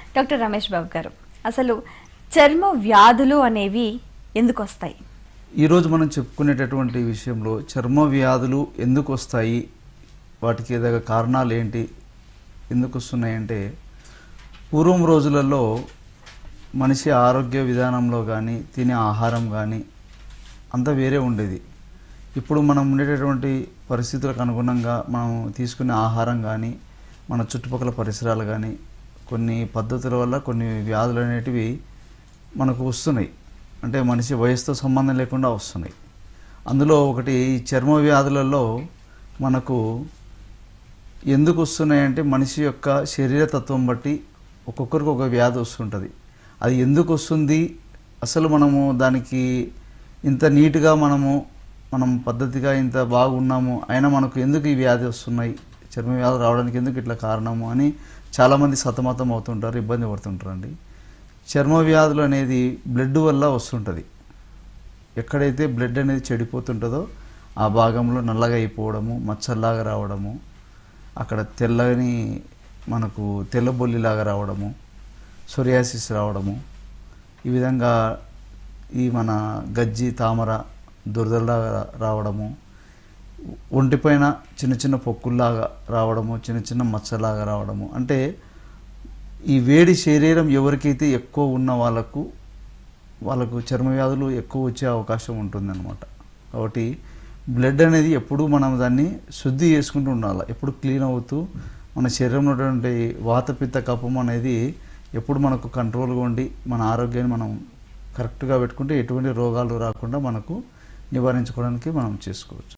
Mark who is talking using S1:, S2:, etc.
S1: doctor Ramesh బాబు గారు అసలు చర్మ వ్యాధులు అనేవి ఎందుకు వస్తాయి
S2: ఈరోజు మనం చెప్పుకునేటటువంటి విషయంలో చర్మ వ్యాధులు ఎందుకు వస్తాయి వాటికి ఏదైనా కారణాలు ఏంటి ఎందుకు వస్తున్నాయంటే పూర్వం రోజులలో మనిషి ఆరోగ్య విధానంలో కానీ తినే ఆహారం కానీ అంతా వేరే ఉండేది ఇప్పుడు మనం ఉండేటటువంటి పరిస్థితులకు అనుగుణంగా మనం తీసుకునే ఆహారం కానీ మన చుట్టుపక్కల పరిసరాలు కానీ కొన్ని పద్ధతుల వల్ల కొన్ని వ్యాధులు అనేటివి మనకు వస్తున్నాయి అంటే మనిషి వయసుతో సంబంధం లేకుండా వస్తున్నాయి అందులో ఒకటి ఈ చర్మ వ్యాధులలో మనకు ఎందుకు వస్తున్నాయంటే మనిషి యొక్క శరీర తత్వం బట్టి ఒక్కొక్కరికి ఒక వ్యాధి వస్తుంటుంది అది ఎందుకు వస్తుంది అసలు మనము దానికి ఇంత నీట్గా మనము మనం పద్ధతిగా ఇంత బాగున్నాము అయినా మనకు ఎందుకు ఈ వ్యాధి వస్తున్నాయి చర్మ వ్యాధి రావడానికి ఎందుకు ఇట్లా కారణము అని చాలామంది సతమతం అవుతుంటారు ఇబ్బంది పడుతుంటారండి చర్మ వ్యాధులు అనేది బ్లడ్ వల్ల వస్తుంటుంది ఎక్కడైతే బ్లడ్ అనేది చెడిపోతుంటుందో ఆ భాగంలో నల్లగా అయిపోవడము మచ్చల్లాగా రావడము అక్కడ తెల్లని మనకు తెల్లబొల్లిలాగా రావడము సొరియాసిస్ రావడము ఈ విధంగా ఈ మన గజ్జి తామర దురదలాగా రావడము ఒంటిపైన చిన్న చిన్న పొక్కుల్లాగా రావడము చిన్న చిన్న మచ్చలాగా రావడము అంటే ఈ వేడి శరీరం ఎవరికైతే ఎక్కువ ఉన్న వాళ్ళకు వాళ్ళకు చర్మ వ్యాధులు ఎక్కువ వచ్చే అవకాశం ఉంటుందన్నమాట కాబట్టి బ్లడ్ అనేది ఎప్పుడు మనం దాన్ని శుద్ధి చేసుకుంటూ ఉండాలి ఎప్పుడు క్లీన్ అవుతూ మన శరీరంలో ఉన్నటువంటి వాతపిత్త కఫం అనేది ఎప్పుడు మనకు కంట్రోల్గా ఉండి మన ఆరోగ్యాన్ని మనం కరెక్ట్గా పెట్టుకుంటే ఎటువంటి రోగాలు రాకుండా మనకు నివారించుకోవడానికి మనం చేసుకోవచ్చు